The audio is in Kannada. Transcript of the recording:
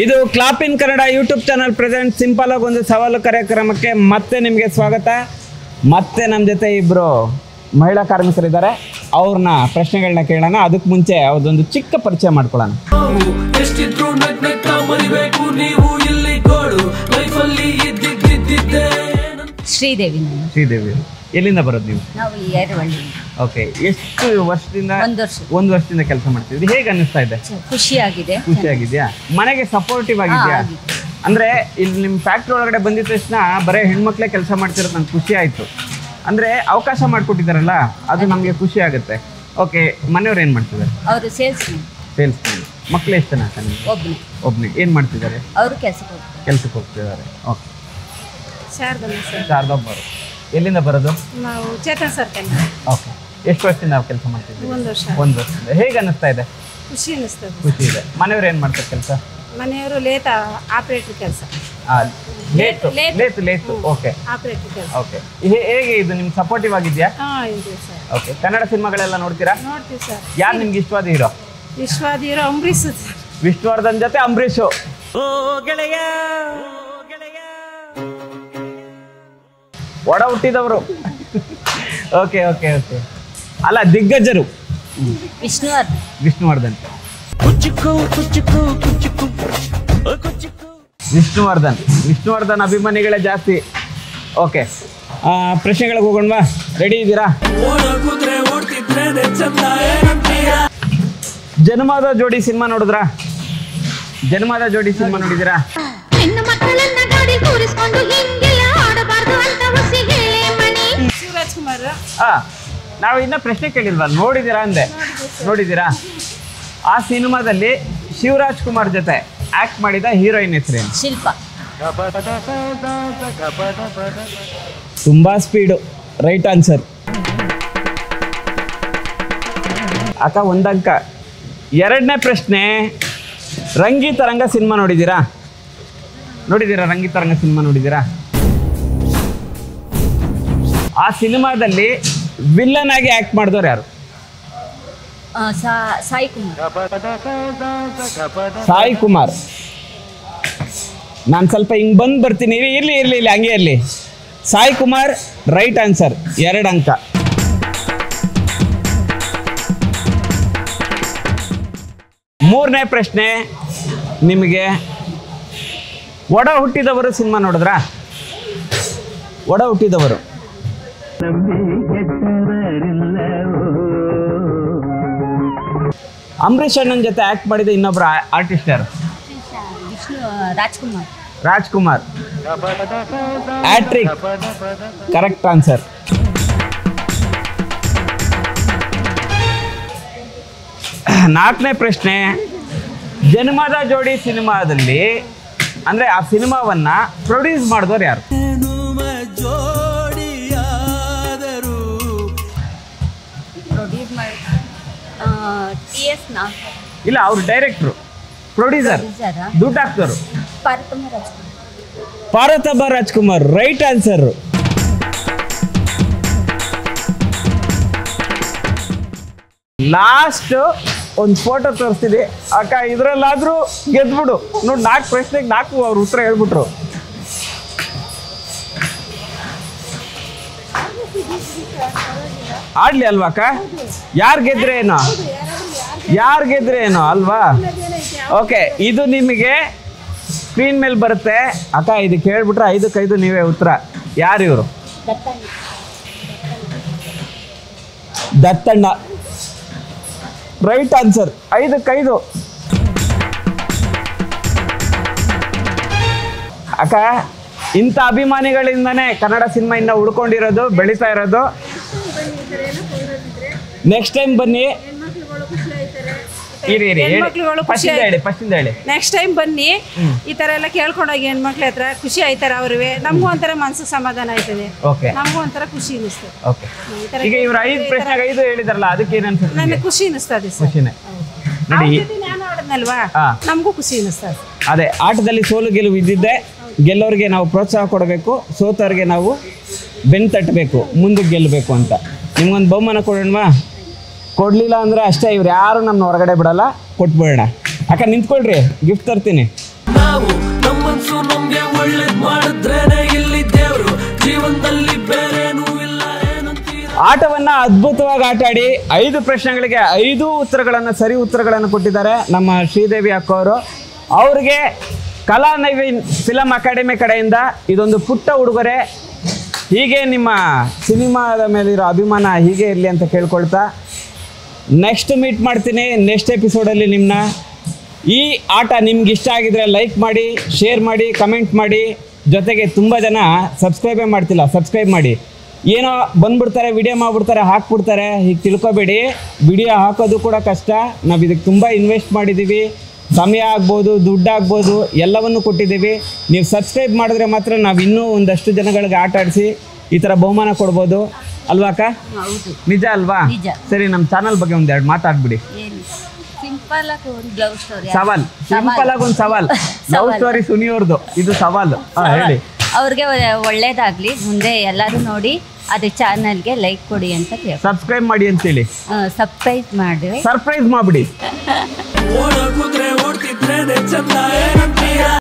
ಇದು clap in Kannada YouTube channel present simple ಆಗಿ ಒಂದು ಸವಾಲು ಕಾರ್ಯಕ್ರಮಕ್ಕೆ ಮತ್ತೆ ನಿಮಗೆ ಸ್ವಾಗತ ಮತ್ತೆ ನಮ್ಮ ಜೊತೆ ಇಬ್ಬರು ಮಹಿಳಾ ಕಾರ್ಮಿಕರಿದ್ದಾರೆ ಅವ್ರನ್ನ ಪ್ರಶ್ನೆಗಳನ್ನ ಕೇಳೋಣ ಅದಕ್ಕೆ ಮುಂಚೆ ಅವ್ರದ್ದೊಂದು ಚಿಕ್ಕ ಪರಿಚಯ ಮಾಡ್ಕೊಳ್ಳೋಣ ಎಷ್ಟಿದ್ರು ನಗ್ ನಗ್ತಾ ಮರಿಬೇಕು ನೀವು ಇಲ್ಲಿ ಗೋಳು ಲೈಫಲ್ಲಿ ಇದ್ದಿದ್ದಿದ್ದೆ ಶ್ರೀದೇವಿ ನಾನು ಶ್ರೀದೇವಿ ಎಲ್ಲಿಂದ ಬರೋದು ನೀವು ನಾವು ಈ ಎರವಳ್ಳಿ ಓಕೆ ಎಷ್ಟು ವರ್ಷದಿಂದ ಒಂದು ವರ್ಷ ಒಂದು ವರ್ಷದಿಂದ ಕೆಲಸ ಮಾಡ್ತಿದ್ರಿ ಹೇಗೆ ಅನ್ನಿಸ್ತಾ ಇದೆ ಖುಷಿಯಾಗಿದೆ ಖುಷಿಯಾಗಿದ್ಯಾ ಮನೆಗೆ ಸಪೋರ್ಟಿವ್ ಆಗಿದೆಯಾ ಹಾ, ಆಗಿದೆ. ಅಂದ್ರೆ ಇಲ್ಲಿ ನಿಮ್ಮ ಫ್ಯಾಕ್ಟ್ರಿ ಒಳಗಡೆ ಬಂದಿದ ತಕ್ಷಣ ಬರೀ ಹೆಣ್ಮಕ್ಳೇ ಕೆಲಸ ಮಾಡ್ತಿರೋದು ನಂಗೆ ಖುಷಿ ಆಯ್ತು ಅಂದ್ರೆ ಅವಕಾಶ ಮಾಡಿಕೊಟ್ಟಿದ್ದಾರಲ್ಲ ಅದು ನಮಗೆ ಖುಷಿ ಆಗುತ್ತೆ ಓಕೆ ಮನೆಯವ್ರು ಏನು ಮಾಡ್ತಿದ್ದಾರೆ ಅವರು ಸೇಲ್ಸ್ ಸೇಲ್ಸ್ ಮಕ್ಳು ಎಷ್ಟು ಜನ ಅಕ್ಕ ನಿಮ್ಗೆ ಒಬ್ಬನೇ ಒಬ್ನೇ ಏನು ಮಾಡ್ತಿದ್ದಾರೆ ಅವರು ಕೆಲಸಕ್ಕೆ ಹೋಗ್ತಾರೆ ಕೆಲ್ಸಕ್ಕೆ ಹೋಗ್ತಿದ್ದಾರೆ ಓಕೆ ಶಾರದಮ್ಮ ಸರ್ ಶಾರದೊಬ್ಬರು ಎಲ್ಲಿಂದ ಬರೋದು ನಾವು ಚೇತನ್ ಸರ್ಕಲ್ ಓಕೆ ಎಷ್ಟು ವರ್ಷದಿಂದ ನಾವು ಕೆಲಸ ಮಾಡ್ತಿದ್ದೀವಿ ಒಂದು ವರ್ಷ ಒಂದು ವರ್ಷದಿಂದ ಹೇಗೆ ಅನ್ನಿಸ್ತಾ ಇದೆ ಖುಷಿ ಅನ್ನಿಸ್ತದೆ ಖುಷಿ ಇದೆ ಮನೆಯವ್ರು ಏನು ಮಾಡ್ತಾರೆ ಕೆಲಸ ಮನೆಯವರು ಲೇತ ಆಪ್ರೇಟರ್ ಕೆಲಸ lathe lathe. Lathe lathe okay operator ಕೆಲಸ ಓಕೆ ಹೇಗೆ ಇದು ನಿಮ್ಗೆ ಸಪೋರ್ಟಿವ್ ಆಗಿದೆಯಾ ಹಾಂ ಇದೆ ಸರ್ ಓಕೆ ಕನ್ನಡ ಸಿನಿಮಾಗಳೆಲ್ಲ ನೋಡ್ತೀರಾ ನೋಡ್ತೀವಿ ಸರ್ ಯಾರು ನಿಮ್ಗೆ ಇಷ್ಟವಾದ ಹೀರೋ ವಿಶ್ವಾದಿರೋ ಅಂಬರೀಷ್ ಸರ್ ವಿಷ್ಣುವರ್ಧನ್ ಜೊತೆ ಅಂಬರೀಷು ಓ ಗೆಳೆಯ ಒಡ ಹುಟ್ಟಿದವರು ಓಕೆ ಓಕೆ ಓಕೆ ಅಲ್ಲ ದಿಗ್ಗಜರು ವಿಷ್ಣುವರ್ಧನ್ ವಿಷ್ಣುವರ್ಧನ್ ಕುಚ್ಚುಕು ಕುಚ್ಚುಕು ಕುಚ್ಚುಕು ಓ ಕುಚ್ಚುಕು ವಿಷ್ಣುವರ್ಧನ್ ವಿಷ್ಣುವರ್ಧನ್ ಅಭಿಮಾನಿಗಳೇ ಜಾಸ್ತಿ ಓಕೆ ಪ್ರಶ್ನೆಗಳಿಗೆ ಹೋಗೋಣವಾ ರೆಡಿ ಇದ್ದೀರಾ ಓಡ ಕುದ್ರೆ ಓಡ್ತಿದ್ರೇನೆ ಚಂದ ಏನಂತೀಯ ಜನ್ಮದ ಜೋಡಿ ಸಿನಿಮಾ ನೋಡಿದ್ರಾ ಜನ್ಮದ ಜೋಡಿ ಸಿನಿಮಾ ನೋಡಿದ್ದೀರಾ ಹೆಣ್ಣು ಮಕ್ಕಳನ್ನ ಗಾಡಿ ಕೂರಿಸ್ಕೊಂಡು ಹಿಂಗೆಲ್ಲ ಆಡಬಾರ್ದು ಅಂತ ಹುಸಿ ಹೇಳಿ ಮಣಿ ಶಿವರಾಜ್ ಕುಮಾರ್ ಆ ನಾವು ಇನ್ನ ಪ್ರಶ್ನೆ ಕೇಳಿಲ್ವಾ ನೋಡಿದ್ದೀರಾ ಅಂದೆ ನೋಡಿದ್ದೀರಾ ಆ ಸಿನಿಮಾದಲ್ಲಿ ಶಿವರಾಜ್ ಕುಮಾರ್ ಜೊತೆ ಆಕ್ಟ್ ಮಾಡಿದ ಹೀರೋಯಿನ್ ಹೆಸರೇನು ಶಿಲ್ಪ ತುಂಬಾ ಸ್ಪೀಡು ರೈಟ್ ಆನ್ಸರ್ ಅಕ್ಕ ಒಂದಂಕ ಎರಡನೇ ಪ್ರಶ್ನೆ ರಂಗಿತರಂಗ ಸಿನಿಮಾ ನೋಡಿದ್ದೀರಾ ನೋಡಿದ್ದೀರಾ ರಂಗಿತರಂಗ ಸಿನಿಮಾ ನೋಡಿದ್ದೀರಾ ಆ ಸಿನಿಮಾದಲ್ಲಿ ವಿಲ್ಲನ್ ಆಗಿ ಆಕ್ಟ್ ಮಾಡಿದವ್ರು ಯಾರು ಆ, ಸಾ- ಸಾಯಿ ಕುಮಾರ್ ಸಾಯಿ ಕುಮಾರ್ ನಾನು ಸ್ವಲ್ಪ ಹಿಂಗೆ ಬಂದು ಬರ್ತೀನಿ ಇರ್ಲಿ ಇರ್ಲಿ ಇರ್ಲಿ ಇಲ್ಲಿ ಹಂಗೆ ಇರಲಿ ಸಾಯಿ ಕುಮಾರ್ ರೈಟ್ ಆನ್ಸರ್ ಎರಡು ಅಂಕ ಮೂರನೇ ಪ್ರಶ್ನೆ ನಿಮಗೆ ಒಡ ಹುಟ್ಟಿದವರು ಸಿನಿಮಾ ನೋಡಿದ್ರಾ ಒಡ ಹುಟ್ಟಿದವರು ಅಂಬರೀಷ್ ಅಣ್ಣನ ಜೊತೆ ಆಕ್ಟ್ ಮಾಡಿದ ಇನ್ನೊಬ್ರು ಆರ್ಟಿಸ್ಟ್ ಯಾರು Vishnu Rajkumar Rajkumar hat trick correct answer ನಾಲ್ಕನೇ ಪ್ರಶ್ನೆ ಜನ್ಮದ ಜೋಡಿ ಸಿನಿಮಾದಲ್ಲಿ ಅಂದ್ರೆ ಆ ಸಿನಿಮಾವನ್ನ ಪ್ರೊಡ್ಯೂಸ್ ಮಾಡಿದವ್ರು ಯಾರು ಜೋಡಿಯಾದರು ಪ್ರೊಡ್ಯೂಸ್ ಮಾಡಿ ಟಿ ಎಸ್ ನಾಗ್ ಇಲ್ಲ ಅವ್ರು ಡೈರೆಕ್ಟ್ರು ಪ್ರೊಡ್ಯೂಸರ್ ಪ್ರೊಡ್ಯೂಸರ ದುಡ್ಡು ಹಾಕ್ತವ್ರು ಪಾರ್ಥಮ ರಾಜ್ಕುಮಾರ್ ಪಾರ್ವತಬ್ಬ ರಾಜ್ಕುಮಾರ್ ರೈಟ್ ಆನ್ಸರ್ ಲಾಸ್ಟ್ ಒಂದು ಫೋಟೋ ತೋರಿಸ್ತೀನಿ ಅಕ್ಕ ಇದ್ರಲ್ಲಾದ್ರೂ ಗೆದ್ಬಿಡು ನೋಡಿ ನಾಲ್ಕು ಪ್ರಶ್ನೆಗೆ ನಾಲ್ಕು ಅವ್ರ ಉತ್ತರ ಹೇಳ್ಬಿಟ್ರು ಆಡ್ಲಿ ಅಲ್ವಾ ಅಕ್ಕ ಯಾರು ಗೆದ್ರೆ ಏನೋ ಯಾರು ಗೆದ್ರೆ ಏನೋ ಅಲ್ವಾ ಓಕೆ ಇದು ನಿಮಗೆ ಸ್ಕ್ರೀನ್ ಮೇಲೆ ಬರುತ್ತೆ ಅಕ್ಕ ಇದಕ್ಕೆ ಹೇಳ್ಬಿಟ್ರೆ ಐದಕ್ಕೈದು ನೀವೇ ಉತ್ತರ ಯಾರು ಇವರು ದತ್ತಣ್ಣ ರೈಟ್ ಆನ್ಸರ್ ಐದಕ್ಕೈದು ಅಕ್ಕ ಇಂಥ ಅಭಿಮಾನಿಗಳಿಂದನೇ ಕನ್ನಡ ಸಿನಿಮಾ ಇನ್ನ ಉಳ್ಕೊಂಡಿರೋದು ಬೆಳೀತಾ ಇರೋದು ನೆಕ್ಸ್ಟ್ ಟೈಮ್ ಬನ್ನಿ ಇರಿ ಇರಿ ಹೇಳಿ ಹೆಣ್ಮಕ್ಳುಗಳು ಖುಷಿ ಫಸ್ಟಿಂದ ಹೇಳಿ ಫಸ್ಟಿಂದ ಹೇಳಿ ನೆಕ್ಸ್ಟ್ ಟೈಮ್ ಬನ್ನಿ ಈ ಥರ ಎಲ್ಲ ಕೇಳ್ಕೊಂಡೋಗಿ ಹೆಣ್ಮಕ್ಳ ಹತ್ರ ಖುಷಿ ಆಯ್ತಾರ ಅವ್ರಿಗೆ ನಮಗೂ ಒಂಥರ ಮನ್ಸಿಗೆ ಸಮಾಧಾನ ಆಯ್ತದೆ ಓಕೆ ನಮಗೂ ಒಂಥರ ಖುಷಿ ಅನ್ನಿಸ್ತದೆ ಓಕೆ ಈ ಥರ ಈಗ ಇವ್ರು ಐದು ಪ್ರಶ್ನೆಗೆ ಐದು ಹೇಳಿದಾರಲ್ಲ ಅದಕ್ಕೆ ಏನು ಅನ್ಸುತ್ತೆ ನನಗೆ ನಿಮ್ಗೆ? ಖುಷಿ ಅನ್ನಿಸ್ತದೆ ಸರ್ ಖುಷಿನೇ ಅವ್ರ ನೋಡಿ ಜೊತೆ ನಾನು ಆಡದ್ನಲ್ವಾ ಹಾ. ನಮಗೂ ಖುಷಿ ಅನ್ನಿಸ್ತದೆ ಅದೇ ಆಟದಲ್ಲಿ ಸೋಲು ಗೆಲುವು ಇದ್ದಿದ್ದೆ ಗೆಲ್ಲೋರಿಗೆ ನಾವು ಪ್ರೋತ್ಸಾಹ ಕೊಡಬೇಕು ಸೋತವ್ರಿಗೆ ನಾವು ಬೆನ್ ತಟ್ಟಬೇಕು ಮುಂದಕ್ಕೆ ಗೆಲ್ಲಬೇಕು ಅಂತ ನಿಮ್ಗೊಂದು ಬಹುಮಾನ ಕೊಡೋಣವಾ ಕೊಡಲಿಲ್ಲ ಅಂದ್ರೆ ಅಷ್ಟೇ ಇವ್ರು ಯಾರು ನಮ್ಮನ್ನ ಹೊರಗಡೆ ಬಿಡಲ್ಲ ಕೊಟ್ಬಿಡೋಣ ಅಕ್ಕ ನಿಂತ್ಕೊಳ್ರಿ ಗಿಫ್ಟ್ ತರ್ತೀನಿ ನಾವು ನಮ್ಮನ್ಸು ನಮ್ಗೆ ಒಳ್ಳೇದ್ ಮಾಡಿದ್ರೇನೆ ಇಲ್ಲಿ ದೇವ್ರು ಜೀವನದಲ್ಲಿ ಬೇರೇನೂ ಇಲ್ಲ ಏನಂತೀರ ಆಟವನ್ನ ಅದ್ಭುತವಾಗಿ ಆಟ ಆಡಿ ಐದು ಪ್ರಶ್ನೆಗಳಿಗೆ ಐದು ಉತ್ತರಗಳನ್ನು ಸರಿ ಉತ್ತರಗಳನ್ನು ಕೊಟ್ಟಿದ್ದಾರೆ ನಮ್ಮ ಶ್ರೀದೇವಿ ಅಕ್ಕ ಅವರು ಅವ್ರಿಗೆ ಕಲಾ ನವೀನ್ ಫಿಲಂ ಅಕಾಡೆಮಿ ಕಡೆಯಿಂದ ಇದೊಂದು ಪುಟ್ಟ ಉಡುಗೊರೆ ಹೀಗೆ ನಿಮ್ಮ ಸಿನಿಮಾದ ಮೇಲಿರೋ ಅಭಿಮಾನ ಹೀಗೆ ಇರಲಿ ಅಂತ ಕೇಳ್ಕೊಳ್ತಾ ನೆಕ್ಸ್ಟ್ ಮೀಟ್ ಮಾಡ್ತೀನಿ ನೆಕ್ಸ್ಟ್ ಎಪಿಸೋಡಲ್ಲಿ ನಿಮ್ಮನ್ನ ಈ ಆಟ ನಿಮ್ಗೆ ಇಷ್ಟ ಆಗಿದ್ರೆ ಲೈಕ್ ಮಾಡಿ ಶೇರ್ ಮಾಡಿ ಕಮೆಂಟ್ ಮಾಡಿ ಜೊತೆಗೆ ತುಂಬ ಜನ ಸಬ್ಸ್ಕ್ರೈಬೇ ಮಾಡ್ತಿಲ್ಲ ಸಬ್ಸ್ಕ್ರೈಬ್ ಮಾಡಿ ಏನೋ ಬಂದ್ಬಿಡ್ತಾರೆ ವಿಡಿಯೋ ಮಾಡ್ಬಿಡ್ತಾರೆ ಹಾಕ್ಬಿಡ್ತಾರೆ ಹೀಗೆ ತಿಳ್ಕೊಬೇಡಿ ವಿಡಿಯೋ ಹಾಕೋದು ಕೂಡ ಕಷ್ಟ ನಾವು ಇದಕ್ಕೆ ತುಂಬ ಇನ್ವೆಸ್ಟ್ ಮಾಡಿದ್ದೀವಿ ಸಮಯ ಆಗ್ಬೋದು ದುಡ್ಡು ಆಗ್ಬೋದು ಎಲ್ಲವನ್ನು ಕೊಟ್ಟಿದ್ದೀವಿ ನೀವು ಸಬ್ಸ್ಕ್ರೈಬ್ ಮಾಡಿದ್ರೆ ಮಾತ್ರ ನಾವು ಇನ್ನೂ ಒಂದಷ್ಟು ಜನಗಳಿಗೆ ಆಟ ಆಡಿಸಿ ಈ ಥರ ಬಹುಮಾನ ಕೊಡ್ಬೋದು ಅಲ್ವಾ ಅಕ್ಕ ಹೌದು ನಿಜ ಅಲ್ವಾ ನಿಜ. ಸರಿ ನಮ್ಮ ಚಾನಲ್ ಬಗ್ಗೆ ಒಂದೆರಡು ಮಾತಾಡ್ಬಿಡಿ ಏನು ಸಿಂಪಲ್ ಆಗಿ ಒಂದು ಲವ್ ಸ್ಟೋರಿ ಸವಾಲ್ ಸಿಂಪಲ್ ಆಗಿ ಒಂದು ಸವಾಲ್ ಲವ್ ಸ್ಟೋರಿ ಸುನಿಯವ್ರದ್ದು ಇದು ಸವಾಲು ಹಾ ಹೇಳಿ ಅವ್ರಿಗೆ ಒಳ್ಳೇದಾಗ್ಲಿ ಮುಂದೆ ಎಲ್ಲರೂ ನೋಡಿ ಅದು ಚಾನಲ್ಗೆ ಲೈಕ್ ಕೊಡಿ ಅಂತ ಕೇಳಿ ಸಬ್ಸ್ಕ್ರೈಬ್ ಮಾಡಿ ಅಂತೇಳಿ ಸಬ್ಸ್ಕ್ರೈಬ್ ಮಾಡಿ ಸರ್ಪ್ರೈಸ್ ಮಾಡ್ಬಿಡಿ ಓಡೋ ಕುದ್ರೆ ಓಡ್ತಿದ್ರೇನೆ ಚಂದ ಏನಂತೀರ